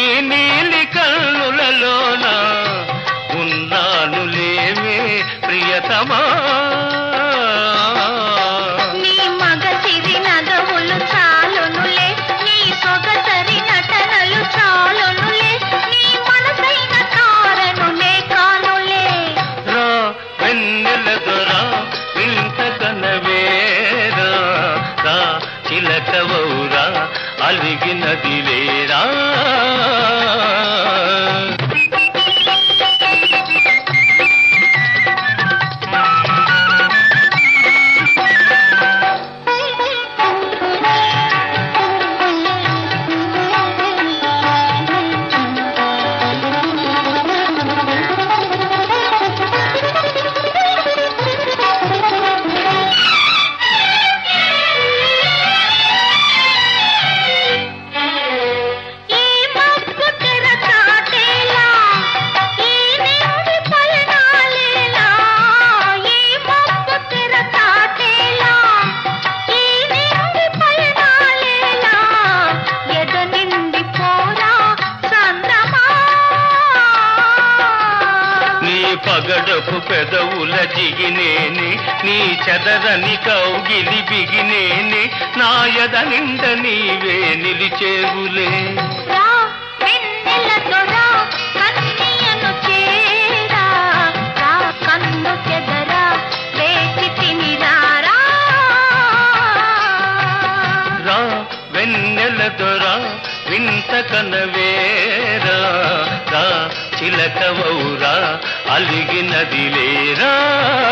నీలి కన్నులలోన ఉన్నాను లేవే ప్రియతమా నీ మగ సిరి నగవులు చాలునులే నీ సొగసరి నటనలు చాలునులే నీ మనసైన తారనులే కానులే రా వెన్నెల దొరా వింత కనవేరా రా చిలకవౌరా అలిగినది లేరా ఈ మబ్బు తెర చాటేలా ఈ నింగి పయనాలేలా ఈ మబ్బు తెర చాటేలా ఈ నింగి పయనాలేలా ఎద నిండి పోరా చంద్రమా నీ పగడపు పెదవుల జిగినేని నీ చదరని కౌగిలి బిగినేని నాయద నిండ నీవే నిలిచేవులే రా వెన్నెల దొరా కన్నియను చేరా రా కన్ను చెదరా వేచి తినిరారా రా వెన్నెల దొరా వింత కనవేరా రా చిలకవౌరా అలిగినది లేరా